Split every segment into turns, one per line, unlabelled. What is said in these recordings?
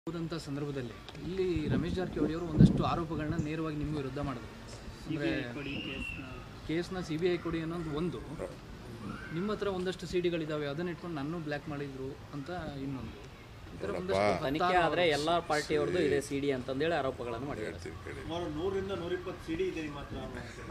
ಹೋದಂಥ ಸಂದರ್ಭದಲ್ಲಿ ಇಲ್ಲಿ ರಮೇಶ್ ಜಾರಕಿಹೊಳಿ ಅವರು ಒಂದಷ್ಟು ಆರೋಪಗಳನ್ನ ನೇರವಾಗಿ ನಿಮ್ಮ ವಿರುದ್ಧ ಮಾಡಿದ್ರು ಅಂದರೆ ಕೇಸ್ನ ಸಿ ಬಿ ಐ ಕೊಡಿ ಅನ್ನೋದು ಒಂದು ನಿಮ್ಮ ಹತ್ರ ಒಂದಷ್ಟು ಸಿ ಡಿಗಳಿದ್ದಾವೆ ಅದನ್ನ ಇಟ್ಕೊಂಡು ನನ್ನ ಬ್ಲ್ಯಾಕ್ ಮಾಡಿದ್ರು ಅಂತ ಇನ್ನೊಂದು ಈ ಥರ ಒಂದಷ್ಟು
ತನಿಖೆ ಆದರೆ ಎಲ್ಲ ಪಾರ್ಟಿಯವ್ರದ್ದು ಇದೆ ಸಿ ಡಿ ಅಂತಂದೇಳಿ ಆರೋಪಗಳನ್ನು ಮಾಡಿದ್ದಾರೆ
ಹೇಳ್ತೀನಿ ಕೇಳಿ
ಸುಮಾರು ನೂರಿಂದ ನೂರಿಪ್ಪತ್ತು ಸಿಡಿ ಇದೆ ನಿಮ್ಮ ಹತ್ರ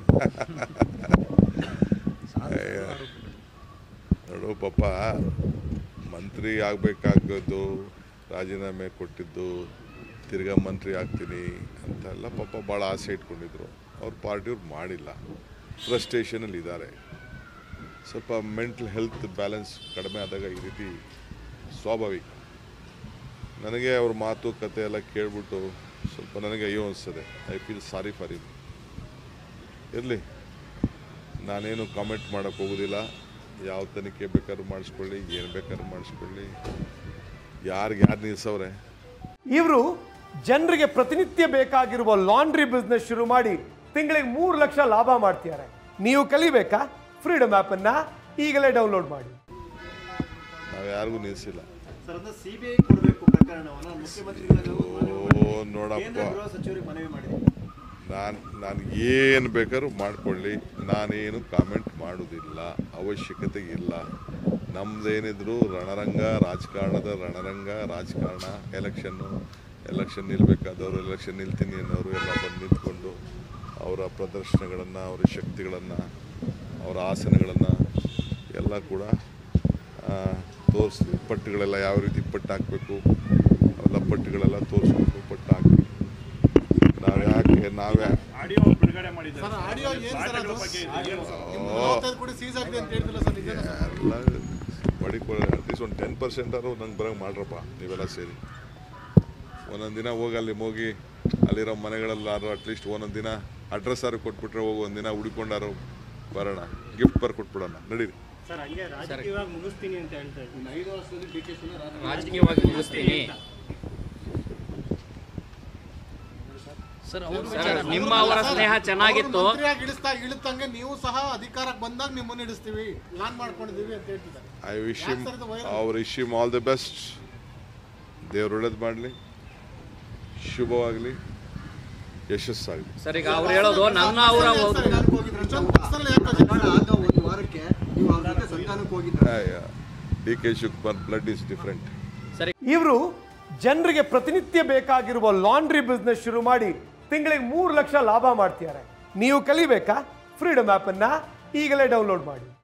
ನೋಡು ಪಾಪ ಮಂತ್ರಿ ಆಗಬೇಕಾಗದ್ದು ರಾಜೀನಾಮೆ ಕೊಟ್ಟಿದ್ದು ತಿರ್ಗಾ ಮಂತ್ರಿ ಆಗ್ತೀನಿ ಅಂತೆಲ್ಲ ಪಾಪ ಭಾಳ ಆಸೆ ಇಟ್ಕೊಂಡಿದ್ರು ಅವ್ರ ಪಾರ್ಟಿಯವ್ರು ಮಾಡಿಲ್ಲ ಫ್ರಸ್ಟ್ರೇಷನಲ್ಲಿ ಇದ್ದಾರೆ ಸ್ವಲ್ಪ ಮೆಂಟಲ್ ಹೆಲ್ತ್ ಬ್ಯಾಲೆನ್ಸ್ ಕಡಿಮೆ ಆದಾಗ ಈ ರೀತಿ ಸ್ವಾಭಾವಿಕ ನನಗೆ ಅವ್ರ ಮಾತು ಕತೆ ಎಲ್ಲ ಕೇಳ್ಬಿಟ್ಟು ಸ್ವಲ್ಪ ನನಗೆ ಅಯ್ಯೋ ಅನಿಸ್ತದೆ ಐ ಫೀಲ್ ಸಾರಿ ಫಾರ್ ಇಮ್ ಇರಲಿ ನಾನೇನು ಕಾಮೆಂಟ್ ಮಾಡೋಕ್ಕೆ ಹೋಗೋದಿಲ್ಲ ಯಾವ ತನಿಖೆ ಬೇಕಾದ್ರೂ ಮಾಡಿಸ್ಕೊಳ್ಳಿ ಏನು ಬೇಕಾದ್ರೂ ಮಾಡಿಸ್ಕೊಳ್ಳಿ ಯಾರಿಗೆ ಯಾರು ನಿಲ್ಸವ್ರೆ
ಇವರು ಜನರಿಗೆ ಪ್ರತಿನಿತ್ಯ ಬೇಕಾಗಿರುವ ಲಾಂಡ್ರಿ ಬಿಸ್ನೆಸ್ ಶುರು ಮಾಡಿ ತಿಂಗಳಿಗೆ ಮೂರು ಲಕ್ಷ ಲಾಭ ಮಾಡ್ತಿದ್ದಾರೆ ನೀವು ಕಲಿಬೇಕಾ ಫ್ರೀಡಮ್ ಆ್ಯಪನ್ನು ಈಗಲೇ ಡೌನ್ಲೋಡ್ ಮಾಡಿ
ನಾವು ಯಾರಿಗೂ ನಿಲ್ಲಿಸಿಲ್ಲ
ಸರ್ ಅಂದ್ರೆ ಸಿಬಿಐ ಕೊಡಬೇಕು ಪ್ರಕರಣವನ್ನ ಮುಖ್ಯಮಂತ್ರಿಗಳು
ಓ ನೋಡಪ್ಪ
ಕೇಂದ್ರ ಗೃಹ ಸಚಿವರಿಗೆ ಮನವಿ ಮಾಡಿದೆ
ನಾನು ನಾನು ಏನು ಬೇಕಾದ್ರೂ ಮಾಡ್ಕೊಳ್ಳಿ ನಾನೇನು ಕಾಮೆಂಟ್ ಮಾಡೋದಿಲ್ಲ ಅವಶ್ಯಕತೆ ಇಲ್ಲ ನಮ್ದೇನಿದ್ರು ರಣರಂಗ ರಾಜಕಾರಣದ ರಣರಂಗ ರಾಜಕಾರಣ ಎಲೆಕ್ಷನ್ನು ಎಲೆಕ್ಷನ್ ನಿಲ್ಬೇಕಾದವರು ಎಲೆಕ್ಷನ್ ನಿಲ್ತೀನಿ ಅನ್ನೋರು ಎಲ್ಲ ಬಂದು ನಿಂತ್ಕೊಂಡು ಅವರ ಪ್ರದರ್ಶನಗಳನ್ನು ಅವರ ಶಕ್ತಿಗಳನ್ನು ಅವರ ಆಸನಗಳನ್ನು ಎಲ್ಲ ಕೂಡ ತೋರಿಸ್ತೀವಿ ಪಟ್ಟುಗಳೆಲ್ಲ ಯಾವ ರೀತಿ ಪಟ್ಟು ಹಾಕಬೇಕು ಅವೆಲ್ಲ ಪಟ್ಟುಗಳೆಲ್ಲ ತೋರಿಸ್ಬೇಕು ಪಟ್ಟು ಹಾಕಿ ನಾವು ಯಾಕೆ ನಾವೇ
ಆಡಿಯೋ ಬಿಡುಗಡೆ ಮಾಡಿದ್ದಾರೆ
ಆಡಿಯೋ ಏನ್ ಸರ್ ಅದು
ಓ,
ನಲವತ್ತೈದು ಕೋಟಿ ಸೀಸ್ ಆಗಿದೆ ಅಂತ ಹೇಳ್ತಿಲ್ಲ ಸರ್ ನಿಜ
ಎಲ್ಲ ಮಡಿಕೊಳ್ಳಿ ಅಟ್ಲೀಸ್ಟ್ ಒಂದು ಟೆನ್ ಪರ್ಸೆಂಟ್ ಆದ್ರೂ ನಂಗೆ ಬರೋಂಗೆ ಮಾಡ್ರಪ್ಪ ನೀವೆಲ್ಲ ಸೇರಿ ಒಂದೊಂದು ದಿನ ಹೋಗಿ ಅಲ್ಲಿ ಹೋಗಿ ಅಲ್ಲಿರೋ ಮನೆಗಳಲ್ಲಾರು ಅಟ್ಲೀಸ್ಟ್ ಒಂದೊಂದು ದಿನ ಅಡ್ರೆಸ್ ಆರು ಕೊಟ್ಬಿಟ್ರೆ ಹೋಗಿ ಒಂದಿನ ಹುಡ್ಕೊಂಡಾರು ಬರೋಣ ಗಿಫ್ಟ್ ಬರ್ ಕೊಟ್ಬಿಡೋಣ ನಡೀರಿ
ಸರ್ ಹಂಗೆ ರಾಜಕೀಯವಾಗಿ ಮುಗಿಸ್ತೀನಿ ಅಂತ ಹೇಳ್ತಾ ಇದ್ದೀನಿ
ಐದು ವರ್ಷದಲ್ಲಿ ಡಿ ಕೆ ಶಿವರಾಜ್
ರಾಜಕೀಯವಾಗಿ ಮುಗಿಸ್ತೀನಿ
ಸರ್ ಅವರು
ಸರ್ ನಿಮ್ಮ ಅವರ ಸ್ನೇಹ ಚೆನ್ನಾಗಿತ್ತು
ಮಂತ್ರಿಯಾಗಿ ಇಳಿಸ್ತಾ ಇಳಿತಂಗೆ ನೀವು ಸಹ ಅಧಿಕಾರಕ್ಕೆ ಬಂದಾಗ ನಿಮ್ಮನ್ನು ಇಳಿಸ್ತೀವಿ ಪ್ಲಾನ್ ಮಾಡ್ಕೊಂಡಿದೀವಿ ಅಂತ ಹೇಳ್ತಿದ್ದಾರೆ
ಐ ವಿಶ್
ಯಾಕ್ sir ಇದು viral?
ಅವ್ರ ವಿಶ್ ಆಲ್ ದಿ ಬೆಸ್ಟ್ ದೇವ್ರು ಒಳ್ಳೇದು ಮಾಡಲಿ ಶುಭವಾಗಲಿ ಯಶಸ್ಸಾಗಲಿ
ಸರ್ ಈಗ ಅವ್ರು ಹೇಳೋದು ನನ್ನ ಅವರ
ಒಂದು ವಾರಕ್ಕೆ ನೀವು ಅವ್ರ ಜೊತೆ ಸಂಧಾನಕ್ಕೆ ಹೋಗಿದ್ರೆ
D K Shivakumar blood is different
ಇವರು ಜನರಿಗೆ ಪ್ರತಿನಿತ್ಯ ಬೇಕಾಗಿರುವ ಲಾಂಡ್ರಿ ಬಿಸ್ನೆಸ್ ಶುರು ಮಾಡಿ ತಿಂಗಳಿಗೆ ಮೂರು ಲಕ್ಷ ಲಾಭ ಮಾಡ್ತಿದ್ದಾರೆ ನೀವು ಕಲಿಬೇಕಾ ಫ್ರೀಡಮ್ ಆ್ಯಪನ್ನು ಈಗಲೇ ಡೌನ್ಲೋಡ್ ಮಾಡಿ